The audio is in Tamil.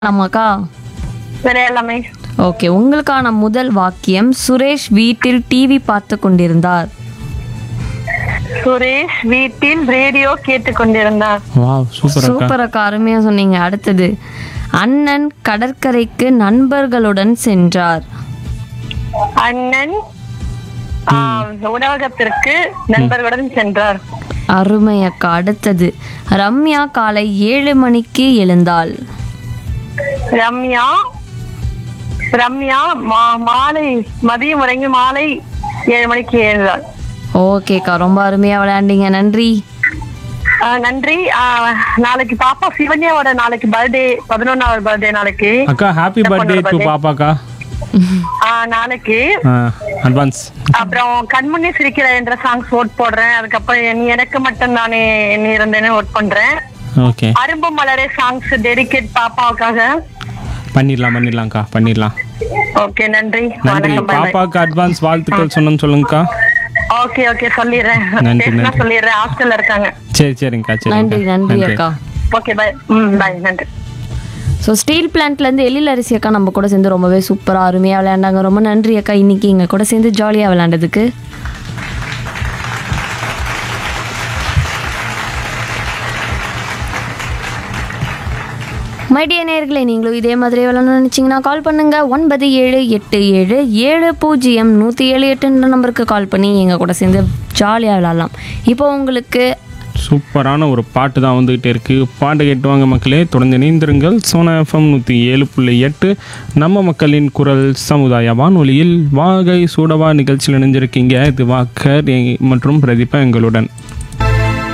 ஆமாக்கா விளையாடலாமே ஓகே உங்களுக்கான முதல் வாக்கியம் சுரேஷ் வீட்டில் டிவி பார்த்து கொண்டிருந்தார் சுரேஷ் வீட்டில் ரேடியோ கேட்டுக்கொண்டிருந்தார் வாவ் சூப்பர் அக்கா சூப்பர் அக்கா அருமையா சொன்னீங்க அடுத்தது அண்ணன் கடற்கரைக்கு நண்பர்களுடன் சென்றார் அண்ணன் ஆ, உணவகத்திற்கு நண்பர்களுடன் சென்றார் அருமை அக்கா அடுத்தது ரம்யா காலை ஏழு மணிக்கு எழுந்தாள் ரம்யா ரம்யா மா- மாலை மதியம் உறங்கி மாலை ஏழு மணிக்கு எழுந்தாள் ஓகேக்கா ரொம்ப அருமையா விளையாண்டீங்க நன்றி ஆ, நன்றி ஆ, நாளைக்கு பாப்பா சிவன்யாவோட நாளைக்கு பர்த்டே பதினொன்னாவது பர்த்டே நாளைக்கு அக்கா ஹாப்பி பர்த்டே டு பாப்பாக்கா ஆ, நாளைக்கு அட்வான்ஸ் அப்புறம் கண்முன்னே சிரிக்கிற என்ற சாங்ஸ் ஓட் போடுறேன் அதுக்கப்புறம் நீ எனக்கு மட்டும் நானே என்ன இருந்தேன்னு ஓட் பண்றேன் ஓகே அரும்பு மலரே சாங்ஸ் டெடிகேட் பாப்பாவுக்காக பண்ணிடலாம் பண்ணிடலாம்க்கா பண்ணிடலாம் ஓகே நன்றி நன்றி வணக்கம் bye bye. பாப்பாக்கு அட்வான்ஸ் வாழ்த்துக்கள் சொன்னேன்னு சொல்லுங்கக்கா ஓகே ஓகே சொல்லிடுறேன் நன்றி, பேசினா நன்றி. சொல்லிடுறேன் ஹாஸ்டல்ல இருக்காங்க சரி சரிங்கக்கா நன்றி சரிங்கக்கா நன்றி அக்கா ஓகே பாய் ம் பாய் நன்றி ஸோ ஸ்டீல் பிளான்ட்லேருந்து எழில் அரிசி அக்கா நம்ம கூட சேர்ந்து ரொம்பவே சூப்பராக அருமையாக விளையாண்டாங்க ரொம்ப நன்றி அக்கா இன்னைக்கு எங்கள் கூட சேர்ந்து ஜாலியாக விளையாண்டதுக்கு மைடிய நேயர்களே நீங்களும் இதே மாதிரி விளையாடணும்னு நினச்சிங்கன்னா கால் பண்ணுங்க ஒன்பது ஏழு எட்டு ஏழு ஏழு பூஜ்ஜியம் நூற்றி ஏழு எட்டுன்ற நம்பருக்கு கால் பண்ணி எங்கள் கூட சேர்ந்து ஜாலியாக விளையாடலாம் இப்போ உங்களுக்கு சூப்பரான ஒரு பாட்டு தான் வந்துகிட்டே இருக்கு பாட்டு கேட்டுவாங்க மக்களே தொடர்ந்து இணைந்திருங்கள் சோனா எஃப்எம் நூற்றி ஏழு புள்ளி எட்டு நம்ம மக்களின் குரல் சமுதாய வானொலியில் வாகை சூடவா நிகழ்ச்சியில் இணைஞ்சிருக்கீங்க இது வாக்கர் எ- மற்றும் பிரதீபா எங்களுடன்